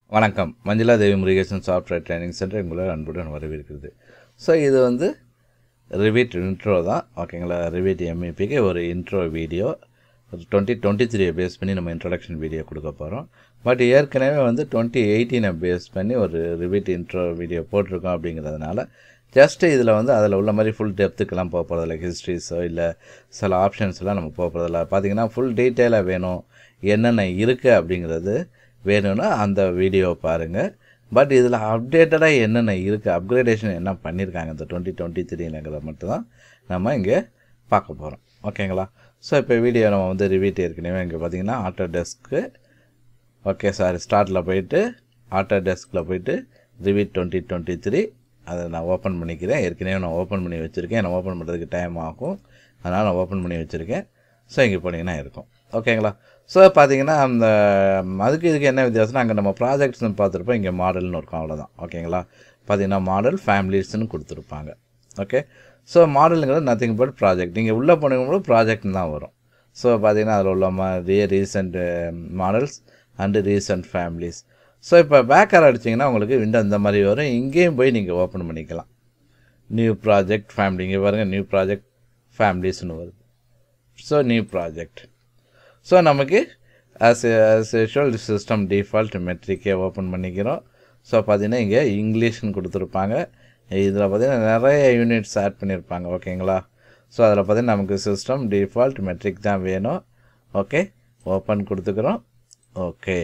வணக்கம் Manjula Devi Murugesan software training centre உங்களை அன்புடன் வரவேற்கிறது ஸோ இது வந்து ரிவீட் இன்ட்ரோ தான் ஓகேங்களா ரிவீட் எம்இபிக்கு ஒரு இன்ட்ரோ வீடியோ டுவெண்ட்டி டுவெண்ட்டி த்ரீயை பேஸ் பண்ணி நம்ம இன்ட்ரடக்ஷன் வீடியோ கொடுக்க போகிறோம் பட் ஏற்கனவே வந்து டுவெண்ட்டி எயிட்டீனை பேஸ் பண்ணி ஒரு ரிவீட் இன்ட்ரோ வீடியோ போட்டிருக்கோம் அப்படிங்கிறதுனால ஜஸ்ட்டு இதில் வந்து அதில் உள்ள மாதிரி ஃபுல் டெப்த்துக்கெல்லாம் போக போகிறதில்ல ஹிஸ்ட்ரிஸோ இல்லை சில ஆப்ஷன்ஸ்லாம் நம்ம போக போகிறதில்ல பார்த்தீங்கன்னா ஃபுல் டீட்டெயிலாக வேணும் என்னென்ன இருக்குது அப்படிங்கிறது வேணும்னா அந்த வீடியோ பாருங்கள் பட் இதில் அப்டேட்டடாக என்னென்ன இருக்குது அப்கிரேடேஷன் என்ன பண்ணியிருக்காங்க இந்த டுவெண்ட்டி டுவெண்ட்டி த்ரீங்கிறத மட்டும்தான் நம்ம இங்கே பார்க்க போகிறோம் ஓகேங்களா ஸோ இப்போ வீடியோ நம்ம வந்து ரிவீட் ஏற்கனவே இங்கே பார்த்தீங்கன்னா ஆட்டோ டெஸ்க்கு ஓகே சாரி ஸ்டார்ட்டில் போயிட்டு ஆட்டோ டெஸ்கில் போயிட்டு ரிவீட் டுவெண்ட்டி டுவெண்ட்டி த்ரீ அதை நான் ஓப்பன் பண்ணிக்கிறேன் ஏற்கனவே நான் ஓப்பன் பண்ணி வச்சுருக்கேன் நான் ஓப்பன் பண்ணுறதுக்கு டைம் ஆகும் அதனால் நான் ஓப்பன் பண்ணி வச்சுருக்கேன் ஸோ இங்கே போனீங்கன்னா இருக்கும் ஓகேங்களா ஸோ பார்த்தீங்கன்னா அந்த அதுக்கு இதுக்கு என்ன வித்தியாசம்னா அங்கே நம்ம ப்ராஜெக்ட்ஸ்னு பார்த்துருப்போம் இங்கே மாடல்னு இருக்கும் அவ்வளோதான் ஓகேங்களா பார்த்தீங்கன்னா மாடல் ஃபேமிலிஸ்னு கொடுத்துருப்பாங்க ஓகே ஸோ மாடலுங்கிறது நத்திங் பட் ப்ராஜெக்ட் நீங்கள் உள்ளே போனீங்கன்னா ப்ராஜெக்ட் தான் வரும் ஸோ பார்த்தீங்கன்னா அதில் உள்ள மாதிரி recent models and recent families so இப்போ பேக்கர் அடிச்சிங்கன்னா உங்களுக்கு விண்டோ இந்த மாதிரி வரும் இங்கேயும் போய் நீங்கள் ஓப்பன் பண்ணிக்கலாம் நியூ ப்ராஜெக்ட் ஃபேமிலி இங்கே பாருங்கள் நியூ ப்ராஜெக்ட் ஃபேமிலிஸ்னு வருது ஸோ நியூ ப்ராஜெக்ட் ஸோ நமக்கு as as usual system default மெட்ரிக்கே ஓப்பன் பண்ணிக்கிறோம் ஸோ பார்த்தீங்கன்னா இங்கே இங்கிலீஷ்னு கொடுத்துருப்பாங்க இதில் பார்த்தீங்கன்னா நிறைய யூனிட்ஸ் ஆட் பண்ணியிருப்பாங்க ஓகேங்களா ஸோ அதில் பார்த்தீங்கன்னா நமக்கு சிஸ்டம் டிஃபால்ட் மெட்ரிக் தான் வேணும் ஓகே ஓப்பன் கொடுத்துக்கிறோம் ஓகே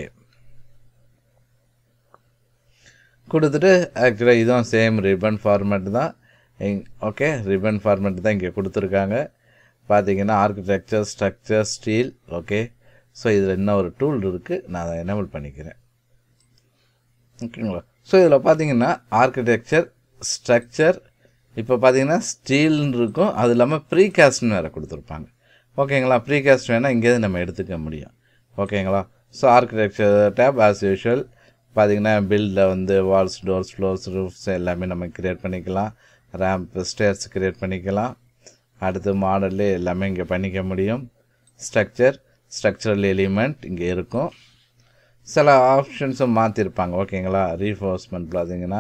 கொடுத்துட்டு ஆக்சுவலாக இதுவும் சேம் ரிப்பன் ஃபார்மேட் தான் ஓகே ரிப்பன் ஃபார்மேட் தான் இங்கே கொடுத்துருக்காங்க பார்த்தீங்கன்னா architecture structure steel okay so இதில் இன்னும் ஒரு டூல் இருக்குது நான் அதை எனேபிள் பண்ணிக்கிறேன் ஓகேங்களா ஸோ இதில் பார்த்தீங்கன்னா ஆர்கிடெக்சர் ஸ்ட்ரக்சர் இப்போ பார்த்தீங்கன்னா ஸ்டீல்னு இருக்கும் அது இல்லாமல் ப்ரீகாஸ்ட்னு வேறு கொடுத்துருப்பாங்க ஓகேங்களா ப்ரீகாஸ்ட் வேணால் இங்கேருந்து நம்ம எடுத்துக்க முடியும் ஓகேங்களா so architecture tab as usual பார்த்தீங்கன்னா பில்டில் வந்து வால்ஸ் டோர்ஸ் ஃப்ளோர்ஸ் ரூஃப்ஸ் எல்லாமே நம்ம க்ரியேட் பண்ணிக்கலாம் ரேம்ப் ஸ்டேர்ஸ் க்ரியேட் பண்ணிக்கலாம் அடுத்து மாடல்லே எல்லாமே இங்கே பண்ணிக்க முடியும் ஸ்ட்ரக்சர் ஸ்ட்ரக்சரல் எலிமெண்ட் இங்கே இருக்கும் சில ஆப்ஷன்ஸும் மாற்றிருப்பாங்க ஓகேங்களா ரீஃபோர்ஸ்மெண்ட் பார்த்தீங்கன்னா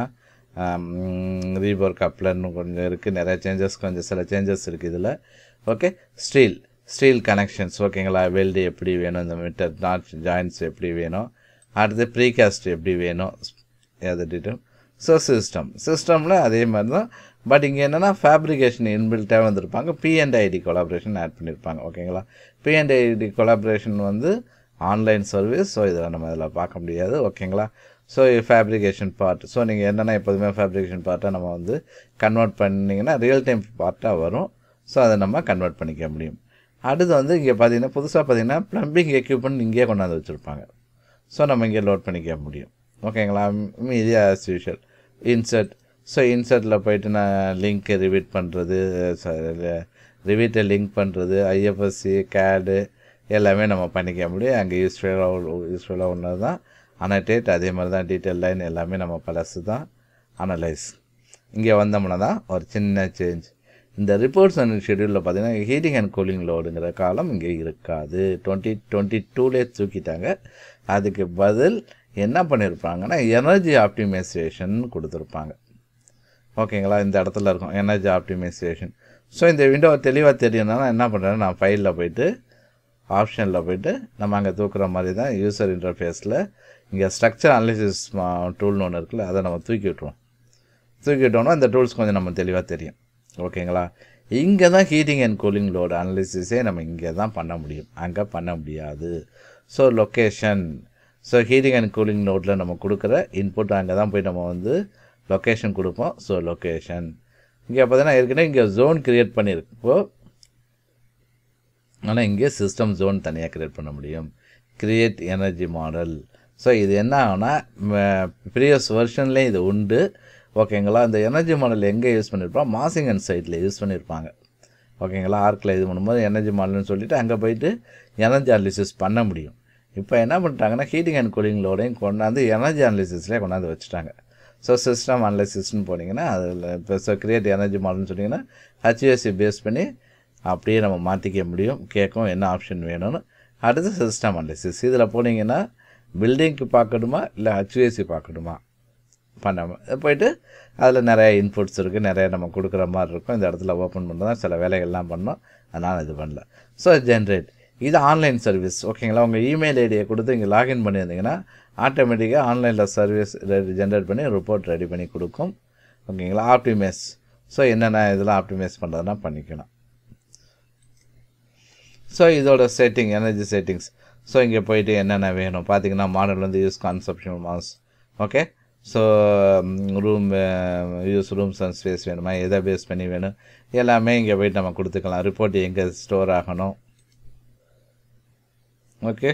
ரீபோர் கப்லர்னு கொஞ்சம் இருக்குது நிறைய சேஞ்சஸ் கொஞ்சம் சில சேஞ்சஸ் இருக்குது இதில் ஓகே ஸ்டீல் ஸ்டீல் கனெக்ஷன்ஸ் ஓகேங்களா வெல்டு எப்படி வேணும் இந்த மீட்டர் நாட் ஜாயின்ட்ஸ் எப்படி வேணும் அடுத்து ப்ரீகாஸ்ட் எப்படி வேணும் எதுட்டு ஸோ சிஸ்டம் சிஸ்டமில் அதே மாதிரி தான் பட் இங்கே என்னென்னா ஃபேப்ரிகேஷன் இன்பில்ட்டாக வந்திருப்பாங்க பிஎன்ஐடி கொலாபரேஷன் ஆட் பண்ணியிருப்பாங்க ஓகேங்களா பிஎன்ஐடி கொலாபரேஷன் வந்து ஆன்லைன் சர்வீஸ் ஸோ இதில் நம்ம இதில் பார்க்க முடியாது ஓகேங்களா ஸோ ஃபேப்ரிகேஷன் பார்ட் ஸோ நீங்கள் என்னென்னா எப்போதுமே ஃபேப்ரிகேஷன் பார்ட்டை நம்ம வந்து கன்வெர்ட் பண்ணிங்கன்னா ரியல் டைம் பார்ட்டாக வரும் ஸோ அதை நம்ம கன்வெர்ட் பண்ணிக்க முடியும் அடுத்து வந்து இங்கே பார்த்தீங்கன்னா புதுசாக பார்த்தீங்கன்னா ப்ளம்பிங் எக்யூப்மெண்ட் இங்கேயே கொண்டாந்து வச்சுருப்பாங்க ஸோ நம்ம இங்கே லோட் பண்ணிக்க முடியும் ஓகேங்களா மீதி ஆஸ் யூஷுவல் இன்சர்ட் ஸோ இன்சர்ட்டில் போயிட்டு நான் லிங்க் ரிவீட் பண்ணுறது ரிவீட்டை லிங்க் பண்ணுறது ஐஎஃப்எஸ்சி கேடு எல்லாமே நம்ம பண்ணிக்க முடியும் அங்கே யூஸ்ஃபுல்லாக யூஸ்ஃபுல்லாக ஒன்று தான் அனடேட் அதே மாதிரி தான் டீட்டெயில் லைன் எல்லாமே நம்ம பழசு தான் அனலைஸ் இங்கே வந்தோம்னா தான் ஒரு சின்ன சேஞ்ச் இந்த ரிப்போர்ட்ஸ் அண்ட் ஷெடியூலில் பார்த்தீங்கன்னா ஹீட்டிங் அண்ட் கூலிங் லோடுங்கிற காலம் இங்கே இருக்காது டுவெண்ட்டி டுவெண்ட்டி டூலே தூக்கிட்டாங்க அதுக்கு பதில் என்ன பண்ணியிருப்பாங்கன்னா எனர்ஜி ஆப்டிமைசேஷன் கொடுத்துருப்பாங்க ஓகேங்களா இந்த இடத்துல இருக்கும் எனர்ஜி ஆப்டிமைசேஷன் ஸோ இந்த விண்டோ தெளிவாக தெரியணும்னா என்ன பண்ணுறேன் நான் ஃபைலில் போயிட்டு ஆப்ஷனில் போயிட்டு நம்ம அங்கே தூக்குற மாதிரி தான் யூசர் இன்டர்ஃபேஸில் இங்கே ஸ்ட்ரக்சர் அனலிசிஸ் டூல்னு ஒன்று இருக்குல்ல அதை நம்ம தூக்கி விட்ருவோம் தூக்கி விட்டோம்னா இந்த டூல்ஸ் கொஞ்சம் நம்ம தெளிவாக தெரியும் ஓகேங்களா இங்கே தான் ஹீட்டிங் அண்ட் கூலிங் லோடு அனலிசிஸே நம்ம இங்கே தான் பண்ண முடியும் அங்கே பண்ண முடியாது so location so heating and cooling லோடில் நம்ம கொடுக்குற இன்புட் அங்கே தான் போய் நம்ம வந்து லொக்கேஷன் கொடுப்போம் ஸோ லொக்கேஷன் இங்கே பார்த்தீங்கன்னா ஏற்கனவே இங்கே ஜோன் க்ரியேட் பண்ணியிருக்கோ ஆனால் இங்கே சிஸ்டம் ஜோன் தனியாக க்ரியேட் பண்ண முடியும் க்ரியேட் எனர்ஜி மாடல் ஸோ இது என்ன ஆகுனா ப்ரீவியஸ் வெர்ஷன்லேயும் இது உண்டு ஓகேங்களா இந்த எனர்ஜி மாடல் எங்கே யூஸ் பண்ணியிருப்போம் மாசிங் அண்ட் சைட்டில் யூஸ் பண்ணியிருப்பாங்க ஓகேங்களா ஆர்க்கில் இது பண்ணும்போது எனர்ஜி மாடல்னு சொல்லிவிட்டு அங்கே போயிட்டு எனர்ஜி அனாலிசிஸ் பண்ண முடியும் இப்போ என்ன பண்ணிட்டாங்கன்னா ஹீட்டிங் அண்ட் கூலிங்களோடையும் கொண்டாந்து எனர்ஜி அனாலிசிஸ்லேயே கொண்டாந்து வச்சுட்டாங்க ஸோ சிஸ்டம் அனலிசிஸ்னு போனீங்கன்னா அதில் இப்போ ஸோ கிரியேட் எனர்ஜி மாடல்னு சொன்னீங்கன்னா ஹச்யூஎஸ்சி பேஸ் பண்ணி அப்படியே நம்ம மாற்றிக்க முடியும் கேட்கும் என்ன ஆப்ஷன் வேணும்னு அடுத்து சிஸ்டம் அனலிசிஸ் இதில் போனீங்கன்னா பில்டிங்க்கு பார்க்கணுமா இல்லை ஹச்விஎஸ்சி பார்க்கணுமா பண்ணாமல் போயிட்டு அதில் நிறைய இன்புட்ஸ் இருக்குது நிறைய நம்ம கொடுக்குற மாதிரி இருக்கும் இந்த இடத்துல ஓப்பன் பண்ண தான் சில வேலைகள்லாம் பண்ணோம் அதனால் இது பண்ணல ஸோ ஜென்ரேட் இது ஆன்லைன் சர்வீஸ் ஓகேங்களா உங்கள் இமெயில் ஐடியை கொடுத்து இங்கே லாகின் பண்ணியிருந்தீங்கன்னா ஆட்டோமேட்டிக்காக ஆன்லைனில் சர்வீஸ் ஜென்ரேட் பண்ணி ரிப்போர்ட் ரெடி பண்ணி கொடுக்கும் ஓகேங்களா ஆப்டிமைஸ் ஸோ என்னென்ன இதெல்லாம் ஆப்டிமைஸ் பண்ணுறதுனா பண்ணிக்கலாம் ஸோ இதோட செட்டிங் எனர்ஜி செட்டிங்ஸ் ஸோ இங்கே போயிட்டு என்னென்ன வேணும் பார்த்தீங்கன்னா மாடல் வந்து use conception mass okay so room use rooms and space வேணுமா எதை பேஸ் பண்ணி வேணும் எல்லாமே இங்கே போயிட்டு நம்ம கொடுத்துக்கலாம் ரிப்போர்ட் எங்கே ஸ்டோர் ஆகணும் ஓகே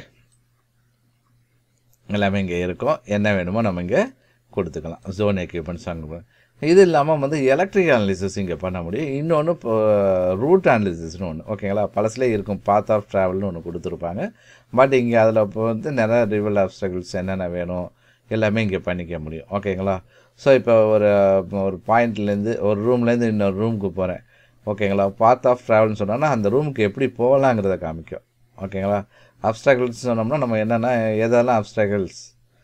எல்லாமே இங்கே இருக்கும் என்ன வேணுமோ நம்ம இங்கே கொடுத்துக்கலாம் ஜோன் எக்யூப்மெண்ட்ஸ் அங்கே இது இல்லாமல் வந்து எலக்ட்ரிக் அனாலிசிஸ் இங்கே பண்ண முடியும் இன்னொன்று இப்போ ரூட் அனாலிசிஸ்னு ஒன்று ஓகேங்களா பழசுலேயே இருக்கும் பாத் ஆஃப் ட்ராவல்னு ஒன்று கொடுத்துருப்பாங்க பட் இங்கே அதில் இப்போ வந்து நிறைய ரிவல் ஆப்ஸ்டகிள்ஸ் என்னென்ன வேணும் எல்லாமே இங்கே பண்ணிக்க முடியும் ஓகேங்களா ஸோ இப்போ ஒரு ஒரு பாயிண்ட்லேருந்து ஒரு ரூம்லேருந்து இன்னொரு ரூமுக்கு போகிறேன் ஓகேங்களா பாத் ஆஃப் ட்ராவல்னு சொன்னோன்னா அந்த ரூமுக்கு எப்படி போகலாங்கிறத காமிக்கும் ஓகேங்களா அப்ஸ்டாக்கிள்ஸ் சொன்னோம்னா நம்ம என்னென்னா எதெல்லாம் அப்ஸ்டாக்கிள்ஸ்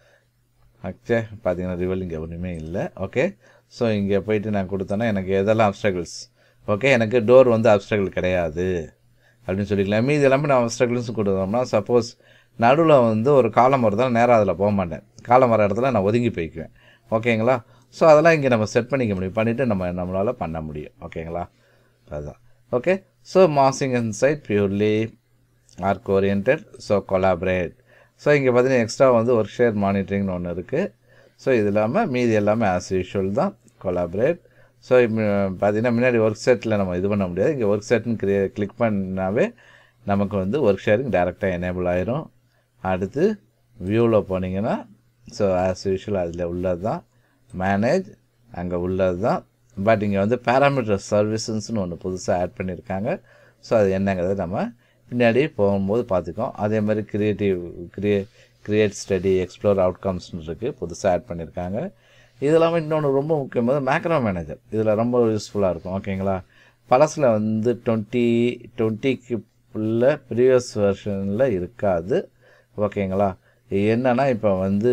ஓகே பார்த்தீங்கன்னா ரிவல் இங்கே ஒன்றுமே இல்லை ஓகே ஸோ இங்கே போயிட்டு நான் கொடுத்தேன்னா எனக்கு எதெல்லாம் அப்ஸ்டாக்கிள்ஸ் ஓகே எனக்கு டோர் வந்து அப்ஸ்டாக்கிள் கிடையாது அப்படின்னு சொல்லிக்கலாம் மீதி எல்லாமே நான் அப்ஸ்டாக்கிள்ஸ் கொடுத்தோம்னா சப்போஸ் நடுவில் வந்து ஒரு காலம் வருதால் நேராக அதில் போக மாட்டேன் காலம் வர இடத்துல நான் ஒதுங்கி போய்க்குவேன் ஓகேங்களா ஸோ அதெல்லாம் இங்கே நம்ம செட் பண்ணிக்க முடியும் பண்ணிவிட்டு நம்ம நம்மளால் பண்ண முடியும் ஓகேங்களா அதுதான் okay so massing inside purely arch orient so collaborate so இங்கே பார்த்தீங்கன்னா எக்ஸ்ட்ரா வந்து ஒர்க் ஷேர் மானிட்டரிங்னு ஒன்று இருக்குது ஸோ இது இல்லாமல் மீதி எல்லாமே ஆஸ் யூஷுவல் தான் கொலாபரேட் ஸோ பார்த்தீங்கன்னா முன்னாடி ஒர்க் செட்டில் நம்ம இது பண்ண முடியாது இங்கே ஒர்க் செட்னு கிரியே கிளிக் பண்ணாவே நமக்கு வந்து ஒர்க் ஷேரிங் டேரெக்டாக எனேபிள் ஆயிரும் அடுத்து வியூவில் போனீங்கன்னா ஸோ ஆஸ் யூஷுவல் அதில் உள்ளது தான் மேனேஜ் அங்கே உள்ளது தான் பட் இங்கே வந்து பேராமீட்டர் சர்வீசஸ்னு ஒன்று புதுசாக ஆட் பண்ணியிருக்காங்க ஸோ அது என்னங்கிறத நம்ம பின்னாடி போகும்போது பார்த்துக்கோம் அதே மாதிரி creative crea create study explore அவுட்கம்ஸ்னு இருக்குது புதுசாக ஆட் பண்ணியிருக்காங்க இது இல்லாமல் இன்னொன்று ரொம்ப முக்கியமாக மேக்ரோ மேனேஜர் இதில் ரொம்ப யூஸ்ஃபுல்லாக இருக்கும் ஓகேங்களா பழசில் வந்து டுவெண்ட்டி டுவெண்ட்டிக்கு உள்ள ப்ரீவியஸ் வெர்ஷனில் இருக்காது ஓகேங்களா என்னென்னா இப்போ வந்து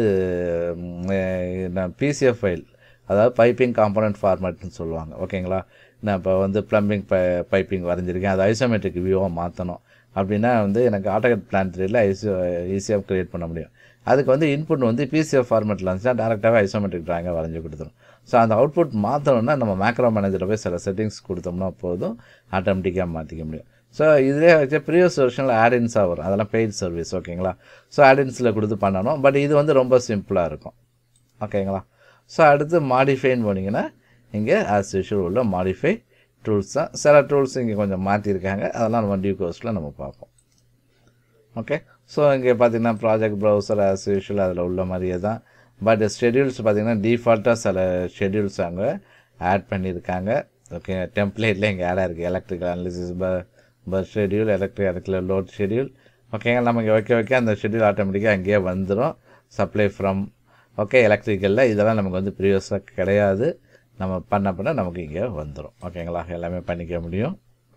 நான் பிசிஎஃப் ஃபைல் அதாவது பைப்பிங் காம்பனண்ட் ஃபார்மேட்னு சொல்லுவாங்க ஓகேங்களா நான் இப்போ வந்து ப்ளம்பிங் பை பைப்பிங் வரைஞ்சிருக்கேன் அது ஐசோமெட்ரிக் வியூவாக மாற்றணும் அப்படின்னா வந்து எனக்கு ஆட்டோகட் பிளான் த்ரீல ஐசி ஈஸியாக க்ரியேட் பண்ண முடியும் அதுக்கு வந்து இன்புட் வந்து பிசிஎஃப் ஃபார்மேட்டில் இருந்துச்சுன்னா டேரெக்டாகவே ஐசோமெட்ரிக் ட்ராயிங்காக வரைஞ்சி கொடுத்துரும் ஸோ அந்த அவுட்புட் மாற்றணும்னா நம்ம மேக்ரோ மேனேஜரில் போய் சில செட்டிங்ஸ் கொடுத்தோம்னா போதும் ஆட்டோமேட்டிக்காக மாற்றிக்க முடியும் ஸோ இதிலே வச்ச ப்ரீவியஸ் வெர்ஷனில் ஆடின்ஸாக வரும் அதெல்லாம் பெய்ட் சர்வீஸ் ஓகேங்களா ஸோ ஆடின்ஸில் கொடுத்து பண்ணணும் பட் இது வந்து ரொம்ப சிம்பிளாக இருக்கும் ஓகேங்களா ஸோ அடுத்து மாடிஃபைன்னு போனீங்கன்னா இங்கே ஆஸ் யூஷுவல் உள்ள மாடிஃபை டூல்ஸ் தான் சில டூல்ஸ் இங்கே கொஞ்சம் மாற்றிருக்காங்க அதெல்லாம் நம்ம டியூ கோர்ஸில் நம்ம பார்ப்போம் ஓகே ஸோ இங்கே பார்த்தீங்கன்னா ப்ராஜெக்ட் ப்ரௌசர் ஆஸ் யூஷுவல் அதில் உள்ள மாதிரியே தான் பட் ஷெடியூல்ஸ் பார்த்தீங்கன்னா டிஃபால்ட்டாக சில ஷெடியூல்ஸ் அங்கே ஆட் பண்ணியிருக்காங்க ஓகே டெம்ப்ளேட்டில் இங்கே ஆடாக இருக்குது எலக்ட்ரிக்கல் அனாலிசிஸ் ப bus schedule electric electrical load schedule ஓகேங்க நம்ம இங்கே வைக்க வைக்க அந்த ஷெடியூல் ஆட்டோமேட்டிக்காக அங்கேயே வந்துடும் சப்ளை ஃப்ரம் ஓகே எலக்ட்ரிக்கலில் இதெல்லாம் நமக்கு வந்து ப்ரீவியஸாக கிடையாது நம்ம பண்ண பண்ண நமக்கு இங்கே வந்துடும் ஓகேங்களா எல்லாமே பண்ணிக்க முடியும்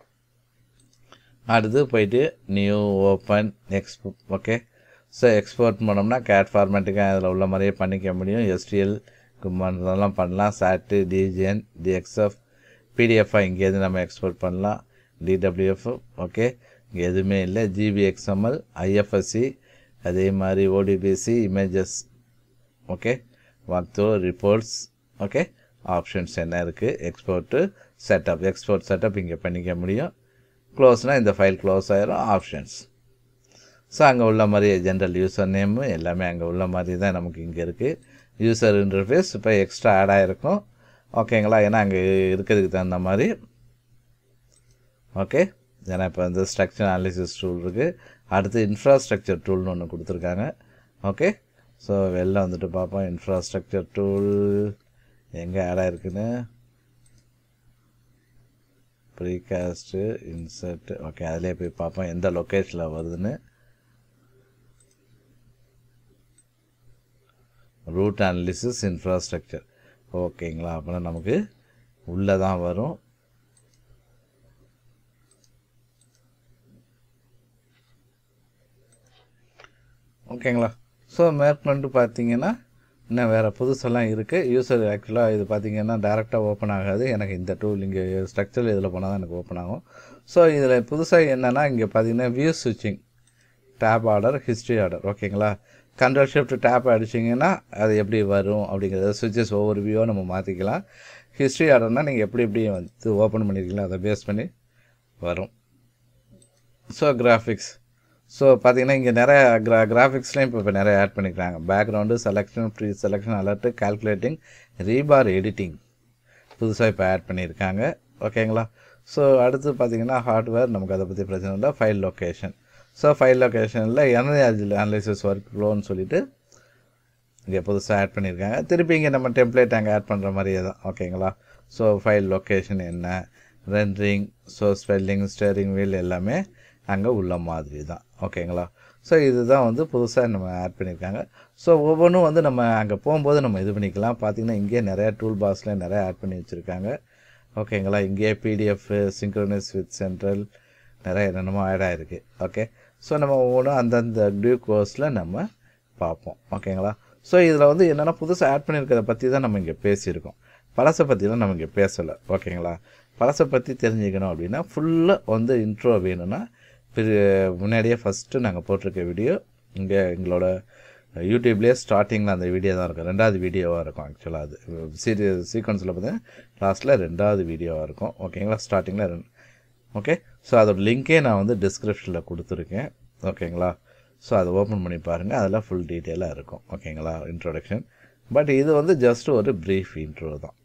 அடுத்து போயிட்டு new open expo okay so export பண்ணோம்னா கேட் ஃபார்மேட்டுக்கு அதில் உள்ள மாதிரியே பண்ணிக்க முடியும் எஸ்டிஎல் இதெல்லாம் பண்ணலாம் சாட்டு டிஜிஎன் டிஎக்ஸ்எஃப் பிடிஎஃபாக இங்கேருந்து நம்ம எக்ஸ்போர்ட் பண்ணலாம் டிடபிள்யூஎஃப் ஓகே இங்கே எதுவுமே இல்லை ஜிபி எக்ஸ்எம்எல் ஐஎஃப்எஸ்சி அதே மாதிரி ODBC images okay walkthrough reports okay options என்ன இருக்குது எக்ஸ்போர்ட்டு செட்டப் எக்ஸ்போர்ட் செட்டப் இங்கே பண்ணிக்க முடியும் க்ளோஸ்னால் இந்த ஃபைல் க்ளோஸ் ஆயிரும் ஆப்ஷன்ஸ் ஸோ அங்கே உள்ள மாதிரி ஜென்ரல் யூசர் நேமு எல்லாமே அங்கே உள்ள மாதிரி தான் நமக்கு இங்கே இருக்குது யூசர் இன்டர்ஃபேஸ் இப்போ எக்ஸ்ட்ரா ஆட் ஆகிருக்கும் ஓகேங்களா ஏன்னா அங்கே இருக்கிறதுக்கு தகுந்த மாதிரி ஓகே ஏன்னா இப்போ வந்து ஸ்ட்ரக்சர் அனாலிசிஸ் டூல் இருக்குது அடுத்து இன்ஃப்ராஸ்ட்ரக்சர் டூல்னு ஒன்று கொடுத்துருக்காங்க ஓகே ஸோ வெளில வந்துட்டு பார்ப்போம் இன்ஃப்ராஸ்ட்ரக்சர் டூல் எங்கே ஆட் ஆகிருக்குன்னு ப்ரீகாஸ்ட்டு இன்சர்ட் ஓகே அதிலே போய் பார்ப்போம் எந்த லொக்கேஷனில் வருதுன்னு ரூட் அனாலிசிஸ் இன்ஃப்ராஸ்ட்ரக்சர் ஓகேங்களா அப்படின்னா நமக்கு உள்ளே தான் வரும் ஓகேங்களா ஸோ மேற்கொண்டு பார்த்தீங்கன்னா இன்னும் வேறு புதுசெல்லாம் இருக்குது யூசர் ஆக்சுவலாக இது பார்த்தீங்கன்னா டேரெக்டாக ஓப்பன் ஆகாது எனக்கு இந்த டூல் இங்கே ஸ்ட்ரக்சர் இதில் போனால் தான் எனக்கு ஓப்பன் ஆகும் ஸோ இதில் புதுசாக என்னென்னா இங்கே பார்த்தீங்கன்னா வியூ ஸ்விட்சிங் டேப் ஆர்டர் ஹிஸ்ட்ரி ஆர்டர் ஓகேங்களா கண்ட்ரோல் ஷிஃப்ட் டேப் அடிச்சிங்கன்னா அது எப்படி வரும் அப்படிங்கிறத சுவிட்சஸ் ஒவ்வொரு வியூவாக நம்ம மாற்றிக்கலாம் ஹிஸ்ட்ரி ஆர்டர்னால் நீங்கள் எப்படி எப்படி வந்து ஓப்பன் பண்ணியிருக்கீங்களோ அதை பேஸ் பண்ணி வரும் ஸோ கிராஃபிக்ஸ் ஸோ பார்த்தீங்கன்னா இங்கே நிறைய கிரா கிராஃபிக்ஸ்லையும் இப்போ இப்போ நிறைய ஆட் பண்ணிக்கிறாங்க background selection pre selection alert calculating rebar editing புதுசாக இப்போ ஆட் பண்ணியிருக்காங்க ஓகேங்களா ஸோ அடுத்து பார்த்தீங்கன்னா ஹார்ட்வேர் நமக்கு அதை பற்றி பிரச்சனை இல்லை ஃபைல் லொக்கேஷன் ஸோ ஃபைல் லொக்கேஷனில் எனர்ஜி அனலைசிஸ் ஒர்க் ஃப்ளோன்னு சொல்லிட்டு இங்கே புதுசாக ஆட் பண்ணியிருக்காங்க திருப்பி இங்கே நம்ம டெம்ப்ளேட் அங்கே ஆட் பண்ணுற மாதிரியே தான் ஓகேங்களா ஸோ ஃபைல் லொக்கேஷன் என்ன rendering so spelling steering wheel எல்லாமே அங்கே உள்ள மாதிரி தான் ஓகேங்களா ஸோ இதுதான் வந்து புதுசாக நம்ம ஆட் பண்ணியிருக்காங்க ஸோ ஒவ்வொன்றும் வந்து நம்ம அங்கே போகும்போது நம்ம இது பண்ணிக்கலாம் பார்த்தீங்கன்னா இங்கேயே நிறையா டூல் பாக்ஸில் நிறையா ஆட் பண்ணி வச்சுருக்காங்க ஓகேங்களா இங்கேயே பிடிஎஃப் சிங்க்ரோனஸ் வித் சென்ட்ரல் நிறைய என்னென்னமோ ஆட் ஆகிருக்கு ஓகே ஸோ நம்ம ஒவ்வொன்றும் அந்தந்த டியூ கோர்ஸில் நம்ம பார்ப்போம் ஓகேங்களா ஸோ இதில் வந்து என்னென்னா புதுசாக ஆட் பண்ணியிருக்கிறத பற்றி தான் நம்ம இங்கே பேசியிருக்கோம் பழசை பற்றிலாம் நம்ம இங்கே பேசலை ஓகேங்களா பழசை பற்றி தெரிஞ்சுக்கணும் அப்படின்னா ஃபுல்லாக வந்து இன்ட்ரோ வேணும்னா முன்னாடியே ஃபஸ்ட்டு நாங்கள் போட்டிருக்க வீடியோ இங்கே எங்களோட யூடியூப்லேயே ஸ்டார்டிங்கில் அந்த வீடியோ தான் இருக்கும் ரெண்டாவது வீடியோவாக இருக்கும் ஆக்சுவலாக அது சீரி சீக்வன்ஸில் பார்த்தீங்கன்னா லாஸ்ட்டில் ரெண்டாவது வீடியோவாக இருக்கும் ஓகேங்களா ஸ்டார்டிங்கில் ரெண்டு ஓகே ஸோ அதோட லிங்க்கே நான் வந்து டிஸ்கிரிப்ஷனில் கொடுத்துருக்கேன் ஓகேங்களா ஸோ அதை ஓப்பன் பண்ணி பாருங்கள் அதில் ஃபுல் டீட்டெயிலாக இருக்கும் ஓகேங்களா இன்ட்ரோடக்ஷன் பட் இது வந்து ஜஸ்ட் ஒரு ப்ரீஃப் இன்ட்ரோ தான்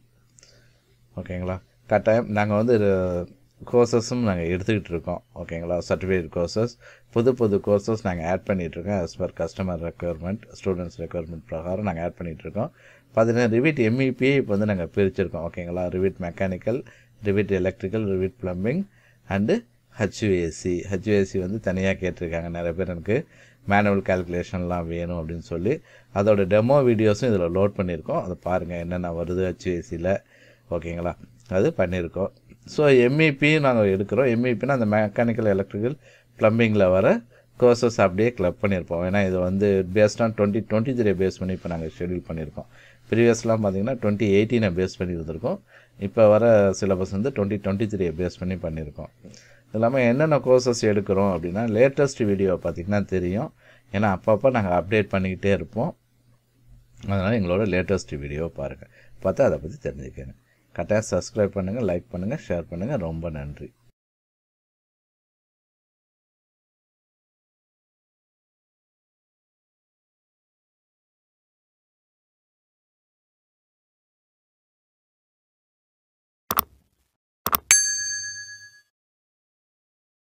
ஓகேங்களா கட்டாயம் நாங்கள் வந்து கோர்சஸும் நாங்கள் எடுத்துக்கிட்டு இருக்கோம் ஓகேங்களா சர்டிஃபிகேட் கோர்சஸ் புது புது கோர்சஸ் நாங்கள் ஆட் பண்ணிகிட்ருக்கோம் as per customer requirement students requirement பிரகாரம் நாங்கள் ஆட் பண்ணிகிட்ருக்கோம் பார்த்தீங்கன்னா ரிவிட் எம்இபி இப்போ வந்து நாங்கள் பிரிச்சிருக்கோம் ஓகேங்களா Revit mechanical Revit electrical Revit plumbing and HVAC HVAC வந்து தனியாக கேட்டிருக்காங்க நிறைய பேர் எனக்கு மேனுவல் கால்குலேஷன்லாம் வேணும் அப்படின்னு சொல்லி அதோட டெமோ வீடியோஸும் இதில் லோட் பண்ணியிருக்கோம் அதை பாருங்கள் என்னென்ன வருது ஹச்யூஏசியில் ஓகேங்களா அது பண்ணியிருக்கோம் ஸோ எம்இபி நாங்கள் எடுக்கிறோம் எம்இபினா அந்த மெக்கானிக்கல் எலக்ட்ரிக்கல் ப்ளம்பிங்கில் வர கோர்சஸ் அப்படியே கிளப் பண்ணியிருப்போம் ஏன்னா இது வந்து based on twenty twenty three base பண்ணி இப்போ நாங்கள் ஷெடியூல் பண்ணியிருக்கோம் ப்ரீவியஸ்லாம் பார்த்தீங்கன்னா டுவெண்ட்டி எயிட்டீனை பேஸ் பண்ணி இருந்திருக்கோம் இப்போ வர சிலபஸ் வந்து டுவெண்ட்டி டுவெண்ட்டி த்ரீயை பேஸ் பண்ணி பண்ணியிருக்கோம் இது இல்லாமல் என்னென்ன கோர்சஸ் எடுக்கிறோம் அப்படின்னா லேட்டஸ்ட் வீடியோ பார்த்திங்கன்னா தெரியும் ஏன்னா அப்பப்போ நாங்கள் அப்டேட் பண்ணிக்கிட்டே இருப்போம் அதனால் எங்களோட லேட்டஸ்ட் வீடியோ பாருங்கள் பார்த்தா அதை பற்றி தெரிஞ்சுக்கங்க கட்டாயம் சப்ஸ்கிரைப் பண்ணுங்கள் லைக் பண்ணுங்கள் ஷேர் பண்ணுங்கள் ரொம்ப நன்றி